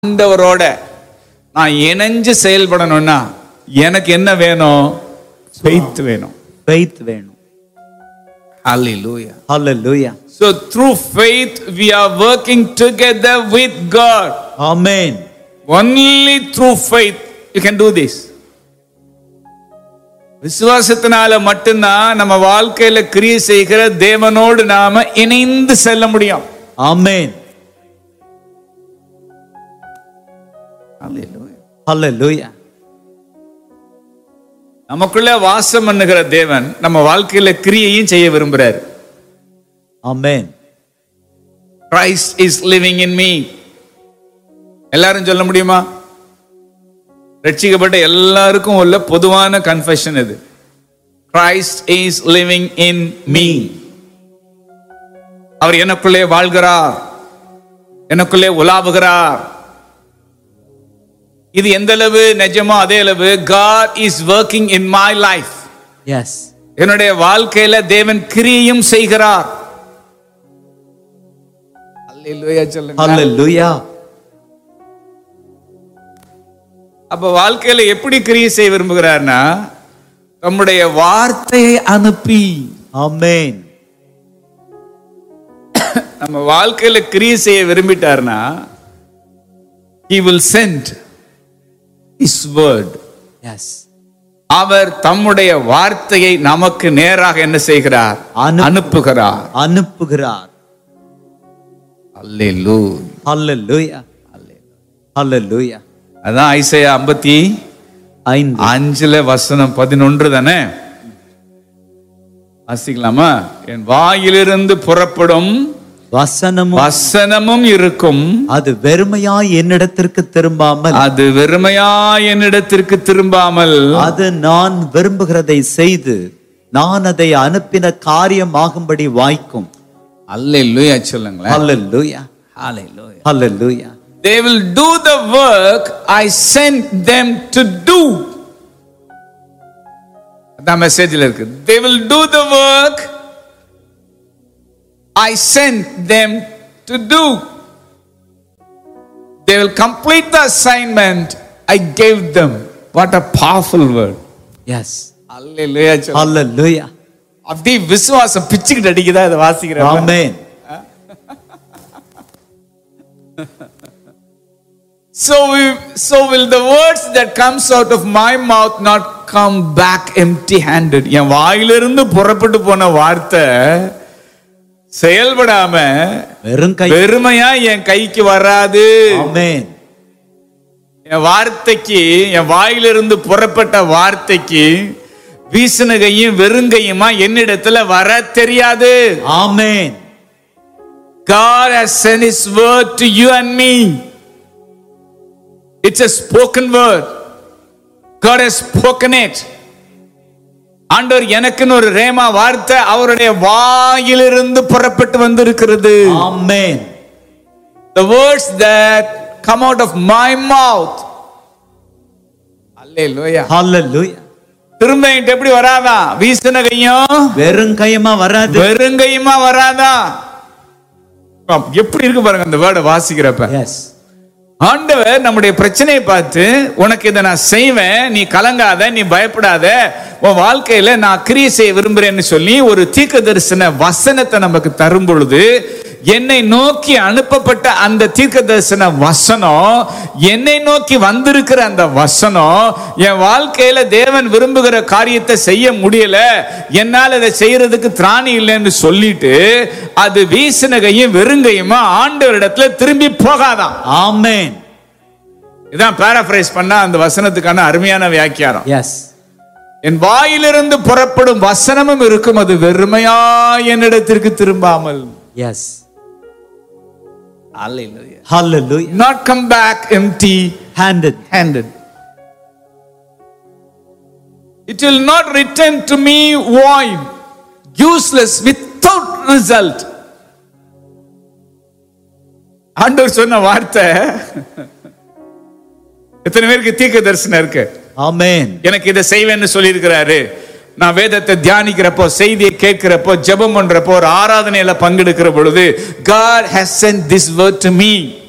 ஆண்டவரோட நான் இணைஞ்சு செயல்படணும்னா எனக்கு என்ன வேணும் faith வேணும் faith வேணும் Hallelujah. hallelujah So through faith we are working together with God. amen Only through faith you can do this. விசுவாசத்தினால மட்டும்தான் நம்ம வாழ்க்கையில கிரியை செய்கிற தேவனோடு நாம இணைந்து செல்ல முடியும் amen Hallelujah. hallelujah நமக்குள்ள வாசம் பண்ணுகிற தேவன் நம்ம வாழ்க்கையில கிரியையும் செய்ய விரும்புறாரு amen Christ is living in me எல்லாரும் சொல்ல முடியுமா ரட்சிக்கப்பட்ட எல்லாருக்கும் உள்ள பொதுவான கன்ஃபெஷன் இது Christ is living in me அவர் எனக்குள்ளே வாழ்கிறார் எனக்குள்ளே உலாவுகிறார் இது எந்த அளவு நிஜமோ அதே அளவு God is working in my life yes என்னுடைய வாழ்க்கையில தேவன் கிரியையும் செய்கிறார் அல்லேலூயா சொல்லுங்க hallelujah அப்ப வாழ்க்கையில எப்படி கிரியை செய்ய விரும்புகிறார்னா நம்முடைய வார்த்தையை அனுப்பி amen நம்ம வாழ்க்கையில கிரியை செய்ய விரும்பிட்டார்னா he will send his word yes அவர் தம்முடைய வார்த்தையை நமக்கு நேராக என்ன செய்கிறார் அனுப்பு- அனுப்புகிறார் அனுப்புகிறார் அல்லேலூயா hallelujah hallelujah அதான் ஐசையா ஐம்பத்தி ஐந்து அஞ்சுல வசனம் பதினொன்று தானே வாசிக்கலாமா என் வாயிலிருந்து புறப்படும் வசனமும் வசனமும் இருக்கும் அது வெறுமையாய் என்னிடத்திற்கு திரும்பாமல் அது வெறுமையா என்னிடத்திற்கு திரும்பாமல் அது நான் விரும்புகிறதை செய்து நான் அதை அனுப்பின காரியமாகும்படி வாய்க்கும் அல்லேலூயா சொல்லுங்களேன் hallelujah Hallelujah. hallelujah They will do the work I sent them to do. அதான் மெசேஜ்ல இருக்கு They will do the work I sent them to do. They will complete the assignment I gave them. What a powerful word. yes அல்லேலூயா சொல்லுங்க. hallelujah அப்படியே விசுவாசம் பிச்சுக்கிட்டு அடிக்குதா இதை வாசிக்கிறேன் amen So, we, so will the words that comes out of my mouth not come back empty handed. என் வாயிலிருந்து புறப்பட்டு போன வார்த்தை செயல்படாம வெறும் கை வெறுமையா என் கைக்கு வராது amen என் வார்த்தைக்கு என் வாயிலிருந்து புறப்பட்ட வார்த்தைக்கு வீசின கையும் வெறுங்கையுமா என்னிடத்துல வர தெரியாது amen God has sent His word to you and me. It's a spoken word. God has spoken it. ஆண்டவர் எனக்குன்னு ஒரு ரேமா வார்த்தை அவருடைய வாயிலிருந்து புறப்பட்டு வந்திருக்கிறது amen the words that come out of my mouth hallelujah hallelujah திரும்ப என்கிட்ட எப்படி வராதா வீசின கையும் வெறும் கையமா வராது வெறுங்கையுமா வராதா எப்படி இருக்கு பாருங்க அந்த வேர்டை வாசிக்கிறப்ப yes ஆண்டவர் நம்முடைய பிரச்சனையை பார்த்து உனக்கு இதை நான் செய்வேன் நீ கலங்காத நீ பயப்படாத உன் வாழ்க்கையில நான் கிரியை செய்ய விரும்புறேன்னு சொல்லி ஒரு தீர்க்க தரிசன வசனத்தை நமக்கு தரும் பொழுது என்னை நோக்கி அனுப்பப்பட்ட அந்த தீர்க்க தரிசன வசனம் என்னை நோக்கி வந்திருக்கிற அந்த வசனம் என் வாழ்க்கையில தேவன் விரும்புகிற காரியத்தை செய்ய முடியல என்னால் அதை செய்யறதுக்கு திராணி இல்லைன்னு சொல்லிட்டு அது வீசினகையும் வெறுங்கையுமா ஆண்டவரிடத்துல திரும்பி போகாதான் amen இதான் பேராஃப்ரைஸ் பண்ணா அந்த வசனத்துக்கான அருமையான வியாக்கியானம் yes என் வாயிலிருந்து புறப்படும் வசனமும் இருக்கும் அது வெறுமையா என்னிடத்திற்கு திரும்பாமல் yes hallelujah not come back empty handed handed it will not return to me void useless without result ஆண்டவர் சொன்ன வார்த்தை எத்தனை பேருக்கு தீர்க்க தரிசனம் இருக்கு amen எனக்கு இதை செய்வேன்னு சொல்லியிருக்கிறாரு நான் வேதத்தை தியானிக்கிறப்போ செய்தியை கேட்கிறப்போ ஜெபம் பண்றப்போ ஒரு ஆராதனையில பங்கெடுக்கிற பொழுது God has sent this word to me